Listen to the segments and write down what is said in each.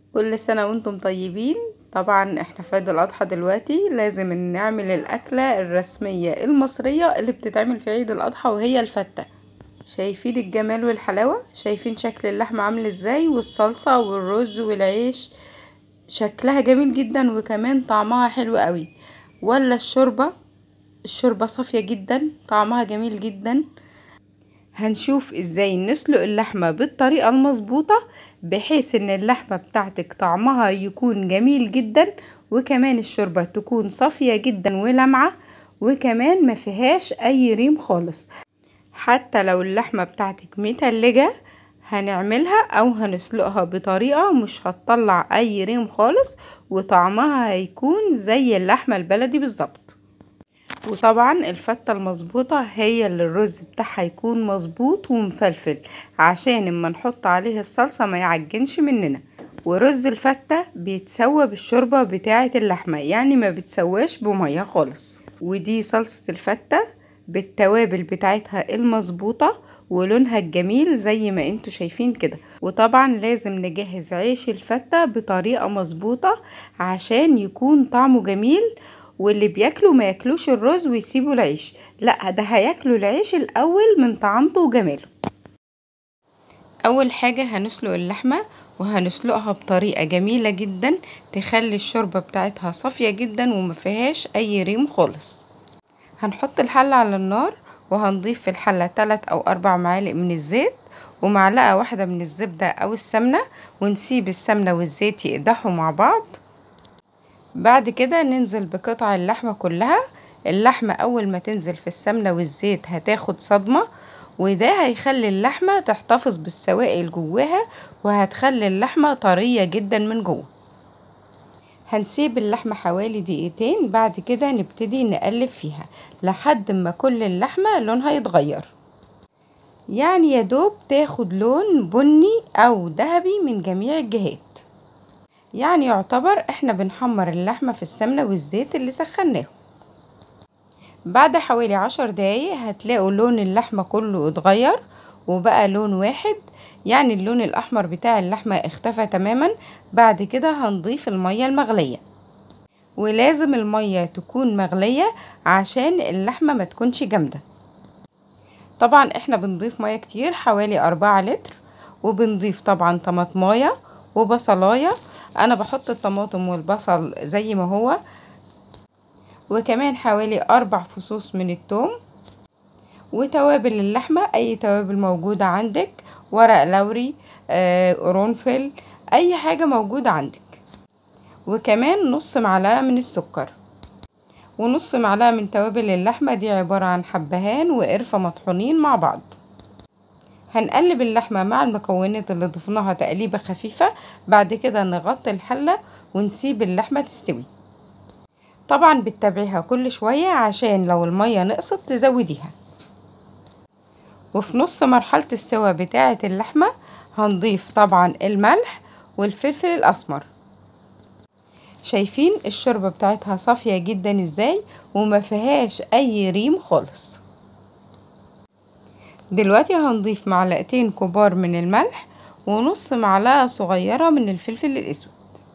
كل سنة وانتم طيبين طبعا احنا في عيد الاضحى دلوقتي لازم نعمل الاكلة الرسمية المصرية اللي بتتعمل في عيد الاضحى وهي الفتة شايفين الجمال والحلاوة شايفين شكل اللحمة عامل ازاي والصلصة والرز والعيش شكلها جميل جدا وكمان طعمها حلو قوي ولا الشوربة الشوربة صافية جدا طعمها جميل جدا هنشوف ازاي نسلق اللحمة بالطريقة المظبوطة بحيث ان اللحمة بتاعتك طعمها يكون جميل جدا وكمان الشوربة تكون صافية جدا ولمعة وكمان ما فيهاش اي ريم خالص حتى لو اللحمة بتاعتك متلجة هنعملها او هنسلقها بطريقة مش هتطلع اي ريم خالص وطعمها هيكون زي اللحمة البلدي بالظبط وطبعا الفتة المظبوطة هي اللي الرز بتاعها يكون مظبوط ومفلفل عشان اما نحط عليه الصلصة ما يعجنش مننا ورز الفتة بيتسوى بالشوربة بتاعة اللحمة يعني ما بتسواش بمية خالص ودي صلصة الفتة بالتوابل بتاعتها المظبوطة ولونها الجميل زي ما انتوا شايفين كده وطبعا لازم نجهز عيش الفتة بطريقة مظبوطة عشان يكون طعمه جميل واللي بياكلوا ما ياكلوش الرز ويسيبوا العيش لا ده هياكلوا العيش الاول من طعامته وجماله اول حاجة هنسلق اللحمة وهنسلقها بطريقة جميلة جدا تخلي الشوربة بتاعتها صافية جدا وما فيهاش اي ريم خالص هنحط الحلة على النار وهنضيف في الحلة 3 او 4 معالق من الزيت ومعلقة واحدة من الزبدة او السمنة ونسيب السمنة والزيت يقدحوا مع بعض بعد كده ننزل بقطع اللحمة كلها اللحمة اول ما تنزل في السمنة والزيت هتاخد صدمة وده هيخلي اللحمة تحتفظ بالسوائل جواها وهتخلي اللحمة طرية جدا من جوه هنسيب اللحمة حوالي دقيقتين بعد كده نبتدي نقلب فيها لحد ما كل اللحمة لونها يتغير يعني يدوب تاخد لون بني او ذهبي من جميع الجهات يعني يعتبر احنا بنحمر اللحمة في السمنة والزيت اللي سخناه بعد حوالي عشر دقايق هتلاقوا لون اللحمة كله اتغير وبقى لون واحد يعني اللون الاحمر بتاع اللحمة اختفى تماما بعد كده هنضيف المية المغلية ولازم المية تكون مغلية عشان اللحمة ما تكونش جامدة طبعا احنا بنضيف مية كتير حوالي أربعة لتر وبنضيف طبعا طماطمايه وبصلايه انا بحط الطماطم والبصل زي ما هو وكمان حوالي اربع فصوص من الثوم وتوابل اللحمة اي توابل موجودة عندك ورق لوري آه، قرنفل اي حاجة موجودة عندك وكمان نص معلقة من السكر ونص معلقة من توابل اللحمة دي عبارة عن حبهان وقرفة مطحونين مع بعض هنقلب اللحمة مع المكونات اللي ضفناها تقليبة خفيفة بعد كده نغطي الحلة ونسيب اللحمة تستوي طبعا بتتابعيها كل شوية عشان لو المية نقصت تزوديها وفي نص مرحلة السوا بتاعة اللحمة هنضيف طبعا الملح والفلفل الأسمر شايفين الشوربة بتاعتها صافية جدا ازاي وما فيهاش اي ريم خالص دلوقتي هنضيف معلقتين كبار من الملح ونص معلقة صغيرة من الفلفل الاسود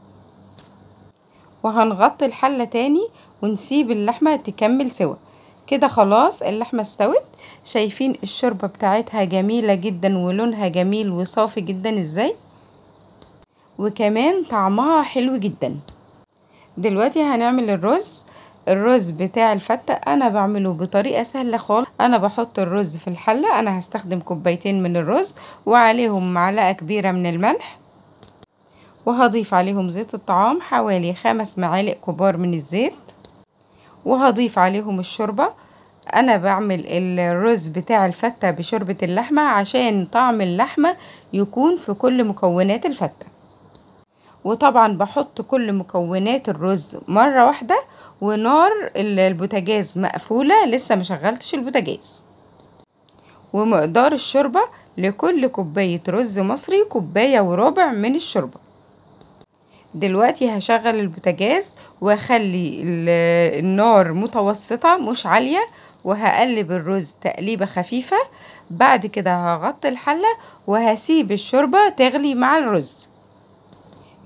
وهنغطي الحلة تاني ونسيب اللحمة تكمل سوا كده خلاص اللحمة استوت شايفين الشوربة بتاعتها جميلة جدا ولونها جميل وصافي جدا ازاي وكمان طعمها حلو جدا دلوقتي هنعمل الرز الرز بتاع الفتة انا بعمله بطريقة سهلة خالص انا بحط الرز في الحلة انا هستخدم كوبايتين من الرز وعليهم معلقة كبيرة من الملح وهضيف عليهم زيت الطعام حوالي خمس معالق كبار من الزيت وهضيف عليهم الشوربة انا بعمل الرز بتاع الفتة بشوربة اللحمة عشان طعم اللحمة يكون في كل مكونات الفتة وطبعا بحط كل مكونات الرز مرة واحدة ونار البوتاجاز مقفولة لسه مشغلتش البوتاجاز ومقدار الشوربة لكل كوباية رز مصري كوباية وربع من الشوربة دلوقتي هشغل البوتاجاز واخلي النار متوسطة مش عالية وهقلب الرز تقليبة خفيفة بعد كده هغطي الحلة وهسيب الشوربة تغلي مع الرز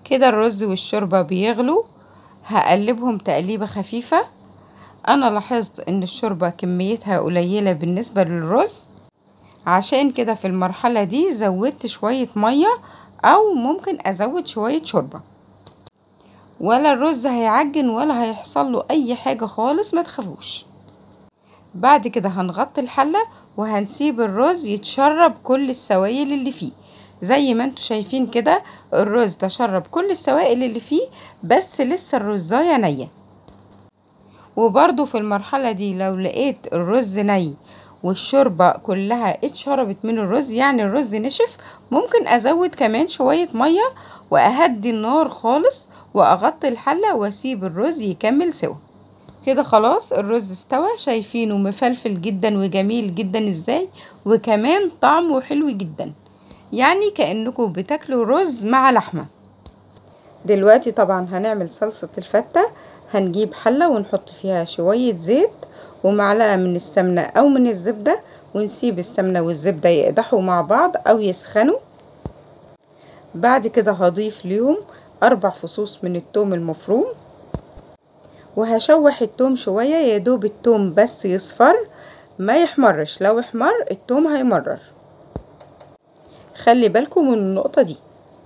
كده الرز والشوربة بيغلوا هقلبهم تقليبة خفيفة انا لاحظت ان الشوربة كميتها قليلة بالنسبة للرز عشان كده في المرحلة دي زودت شوية مية او ممكن ازود شوية شوربة ولا الرز هيعجن ولا هيحصل له اي حاجة خالص ما تخافوش بعد كده هنغطي الحلة وهنسيب الرز يتشرب كل السوائل اللي فيه زي ما انتوا شايفين كده الرز تشرب كل السوائل اللي فيه بس لسه الرزاية نية وبرضو في المرحلة دي لو لقيت الرز ني والشوربة كلها اتشربت من الرز يعني الرز نشف ممكن ازود كمان شوية مية واهدي النار خالص واغطي الحلة واسيب الرز يكمل سوا كده خلاص الرز استوى شايفينه مفلفل جدا وجميل جدا ازاي وكمان طعمه حلو جدا يعني كأنكم بتاكلوا رز مع لحمة دلوقتي طبعا هنعمل صلصة الفتة هنجيب حلة ونحط فيها شوية زيت ومعلقة من السمنة او من الزبدة ونسيب السمنة والزبدة يقدحوا مع بعض او يسخنوا بعد كده هضيف ليهم اربع فصوص من التوم المفروم وهشوح التوم شوية يا دوب التوم بس يصفر ما يحمرش لو احمر التوم هيمرر خلي بالكم من النقطة دي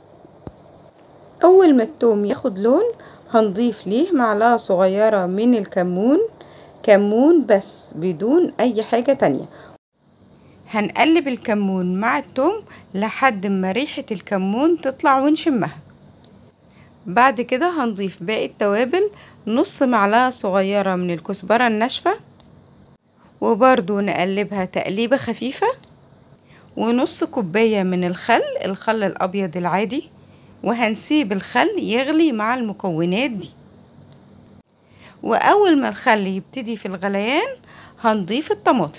اول ما التوم ياخد لون هنضيف ليه معلقة صغيرة من الكمون كمون بس بدون اي حاجة تانية هنقلب الكمون مع التوم لحد ما ريحة الكمون تطلع ونشمها بعد كده هنضيف باقي التوابل نص معلقة صغيرة من الكزبرة الناشفة وبرضو نقلبها تقليبة خفيفة ونص كوباية من الخل الخل الأبيض العادي وهنسيب الخل يغلي مع المكونات دي وأول ما الخل يبتدي في الغليان هنضيف الطماطم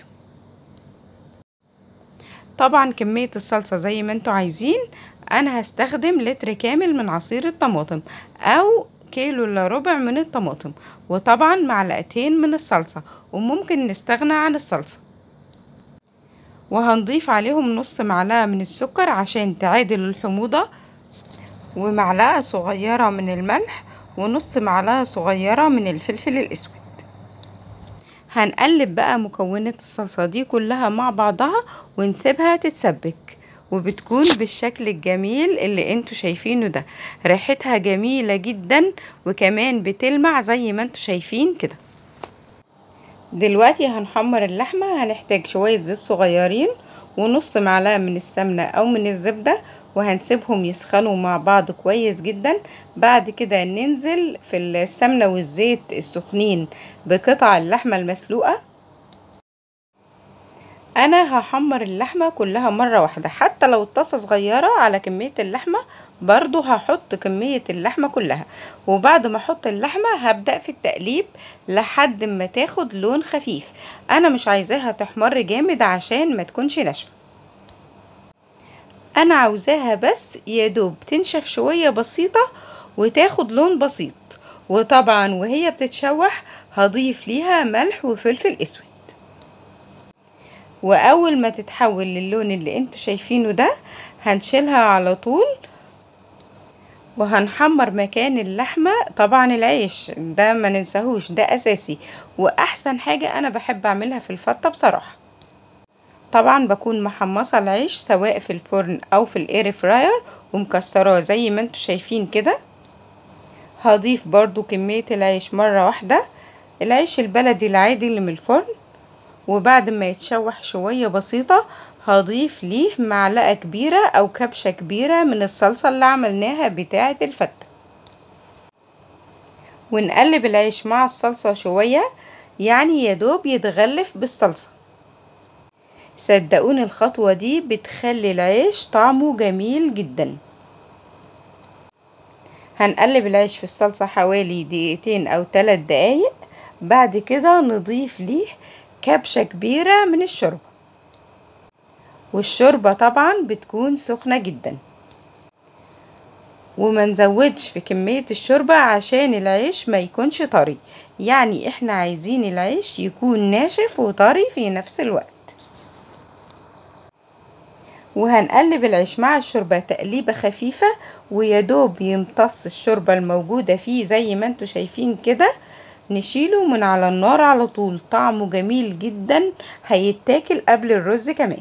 طبعا كمية الصلصة زي ما انتوا عايزين انا هستخدم لتر كامل من عصير الطماطم او كيلو الا ربع من الطماطم وطبعا معلقتين من الصلصة وممكن نستغنى عن الصلصة وهنضيف عليهم نص معلقة من السكر عشان تعادل الحموضة ومعلقة صغيرة من الملح ونص معلقة صغيرة من الفلفل الاسود هنقلب بقى مكونات الصلصة دي كلها مع بعضها ونسيبها تتسبك وبتكون بالشكل الجميل اللي انتوا شايفينه ده ريحتها جميلة جدا وكمان بتلمع زي ما انتوا شايفين كده دلوقتي هنحمر اللحمة هنحتاج شوية زيت صغيرين ونص معلقة من السمنة او من الزبدة وهنسيبهم يسخنوا مع بعض كويس جدا بعد كده ننزل في السمنة والزيت السخنين بقطع اللحمة المسلوقة انا هحمر اللحمة كلها مرة واحدة حتى لو الطاسة صغيرة على كمية اللحمة برضو هحط كمية اللحمة كلها وبعد ما احط اللحمة هبدأ في التقليب لحد ما تاخد لون خفيف انا مش عايزاها تحمر جامد عشان ما تكونش ناشفة انا عاوزاها بس يدوب تنشف شوية بسيطة وتاخد لون بسيط وطبعا وهي بتتشوح هضيف ليها ملح وفلفل اسود واول ما تتحول للون اللي انتوا شايفينه ده هنشيلها على طول وهنحمر مكان اللحمة طبعا العيش ده ما ننساهوش ده اساسي واحسن حاجة انا بحب اعملها في الفتة بصراحة طبعا بكون محمصة العيش سواء في الفرن او في الاير فراير ومكسراه زي ما انتوا شايفين كده هضيف برضو كمية العيش مرة واحدة العيش البلدي العادي اللي من الفرن وبعد ما يتشوح شوية بسيطة هضيف ليه معلقة كبيرة او كبشة كبيرة من الصلصة اللي عملناها بتاعة الفتة ونقلب العيش مع الصلصة شوية يعني يدوب يتغلف بالصلصة صدقوني الخطوة دي بتخلي العيش طعمه جميل جدا هنقلب العيش في الصلصة حوالي دقيقتين او ثلاث دقايق بعد كده نضيف ليه كبشة كبيرة من الشوربة والشوربة طبعا بتكون سخنة جدا وما نزودش في كمية الشوربة عشان العيش ما يكونش طري يعني احنا عايزين العيش يكون ناشف وطري في نفس الوقت وهنقلب العيش مع الشوربة تقليبة خفيفة ويدوب يمتص الشوربة الموجودة فيه زي ما انتوا شايفين كده نشيله من على النار على طول طعمه جميل جدا هيتاكل قبل الرز كمان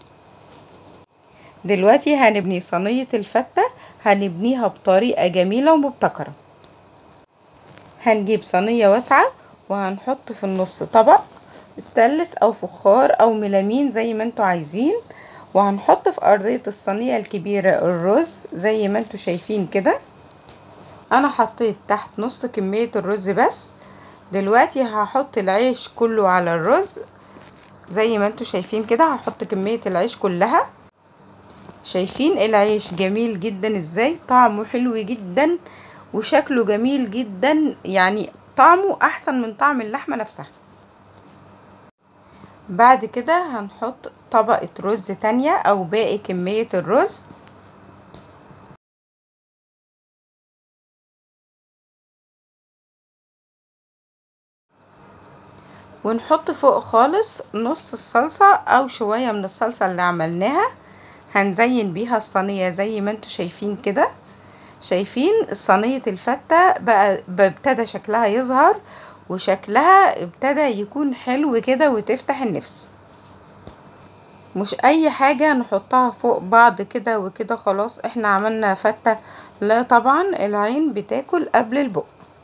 دلوقتي هنبني صينية الفتة هنبنيها بطريقة جميلة ومبتكرة هنجيب صينية واسعة وهنحط في النص طبق استانلس او فخار او ميلامين زي ما انتوا عايزين وهنحط في ارضية الصينية الكبيرة الرز زي ما انتوا شايفين كده انا حطيت تحت نص كمية الرز بس دلوقتي هحط العيش كله على الرز زي ما انتوا شايفين كده هحط كمية العيش كلها شايفين العيش جميل جدا ازاي طعمه حلو جدا وشكله جميل جدا يعني طعمه احسن من طعم اللحمة نفسها بعد كده هنحط طبقة رز تانية او باقي كمية الرز ونحط فوق خالص نص الصلصة او شوية من الصلصة اللي عملناها هنزين بيها الصينية زي ما انتوا شايفين كده شايفين صينية الفتة بقى ابتدى شكلها يظهر وشكلها ابتدى يكون حلو كده وتفتح النفس مش اي حاجة نحطها فوق بعض كده وكده خلاص احنا عملنا فتة لا طبعا العين بتاكل قبل البق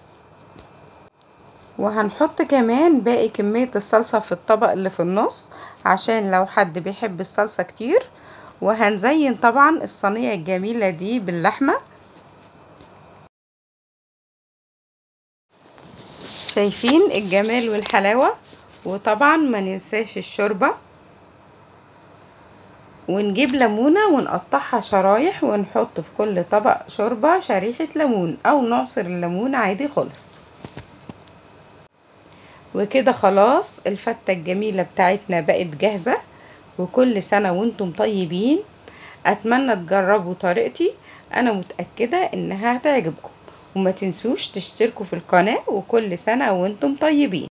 وهنحط كمان باقي كمية الصلصة في الطبق اللي في النص عشان لو حد بيحب الصلصة كتير وهنزين طبعا الصينية الجميلة دي باللحمة شايفين الجمال والحلاوة وطبعا ما ننساش الشوربة ونجيب ليمونة ونقطعها شرايح ونحط في كل طبق شوربة شريحة ليمون او نعصر الليمون عادي خالص وكده خلاص الفتة الجميلة بتاعتنا بقت جاهزة وكل سنة وانتم طيبين اتمنى تجربوا طريقتي انا متأكدة انها هتعجبكم وما تنسوش تشتركوا في القناة وكل سنة وانتم طيبين